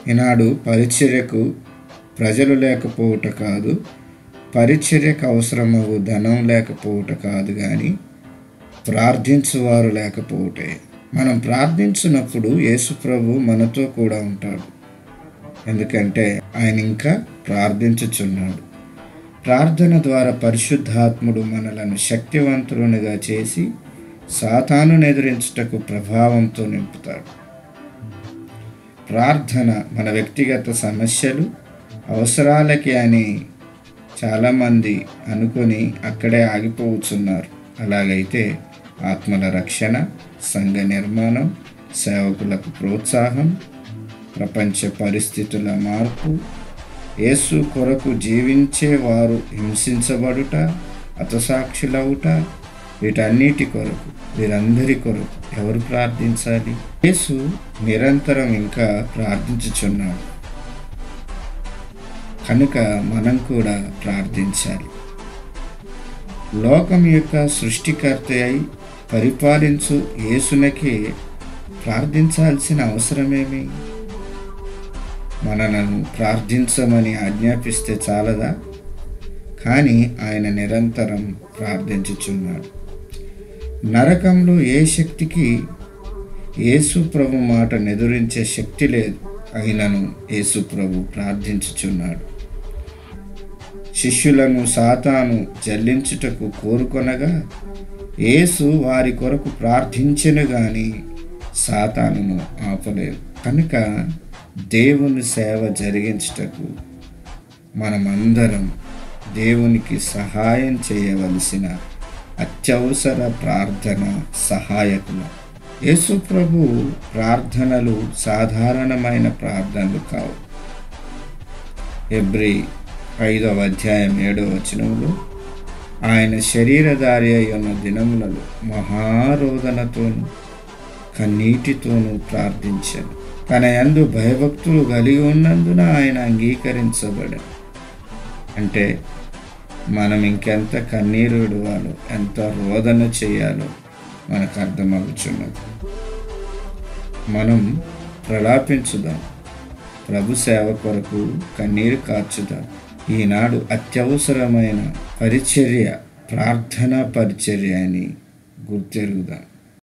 ఈనాడు పరిచర్యకు ప్రజలు లేకపోవుట కాదు పరిచర్యకు అవసరమగు ధనం లేకపోవుట కాదు కానీ ప్రార్థించువారు లేకపోవుటే మనం ప్రార్థించినప్పుడు యేసు ప్రభు మనతో కూడా ఉంటాడు ఎందుకంటే ఆయన ఇంకా ప్రార్థించుచున్నాడు ప్రార్థన ద్వారా పరిశుద్ధాత్ముడు మనలను శక్తివంతులునిగా చేసి సాతాను ఎదిరించుటకు ప్రభావంతో నింపుతాడు ప్రార్థన మన వ్యక్తిగత సమస్యలు అవసరాలకి అని చాలామంది అనుకొని అక్కడే ఆగిపోవచ్చున్నారు అలాగైతే ఆత్మల రక్షణ సంఘ నిర్మాణం సేవకులకు ప్రోత్సాహం ప్రపంచ పరిస్థితుల మార్పు యేసు కొరకు జీవించే వారు హింసించబడుట అతసాక్షులవుట వీటన్నిటి కొరకు వీరందరి కొరకు ఎవరు ప్రార్థించాలి యేసు నిరంతరం ఇంకా ప్రార్థించుచున్నాడు కనుక మనం కూడా ప్రార్థించాలి లోకం యొక్క సృష్టికర్త అయి పరిపాలించు యేసునకి ప్రార్థించాల్సిన అవసరమేమి మనలను ప్రార్థించమని ఆజ్ఞాపిస్తే చాలదా కానీ ఆయన నిరంతరం ప్రార్థించుచున్నాడు నరకంలో ఏ శక్తికి యేసు ప్రభు మాట నెదురించే శక్తి లేదు అయినను యేసు ప్రభు ప్రార్థించుచున్నాడు శిష్యులను సాతాను జల్లించుటకు కోరుకొనగా యేసు వారి కొరకు ప్రార్థించెను గాని సాతానును ఆపలేదు కనుక దేవుని సేవ జరిగించుటకు మనమందరం దేవునికి సహాయం చేయవలసిన అత్యవసర ప్రార్థన సహాయకులు యేసు ప్రభు ప్రార్థనలు సాధారణమైన ప్రార్థనలు కావు ఎబ్రి ఐదవ అధ్యాయం ఏడవ వచనంలో ఆయన శరీరధారి అయి ఉన్న దినములలో మహారోదనతోనూ కన్నీటితోనూ ప్రార్థించాను తన యందు భయభక్తులు కలిగి ఉన్నందున ఆయన అంగీకరించబడాడు అంటే మనం ఇంకెంత కన్నీరు విడవాలో ఎంత రోదన చేయాలో మనకు అర్థమవుతున్నది మనం ప్రలాపించుదాం ప్రభు సేవ కొరకు కన్నీరు కార్చుదాం ఈనాడు అత్యవసరమైన పరిచర్య ప్రార్థనా పరిచర్య అని గుర్తెరుగుదాం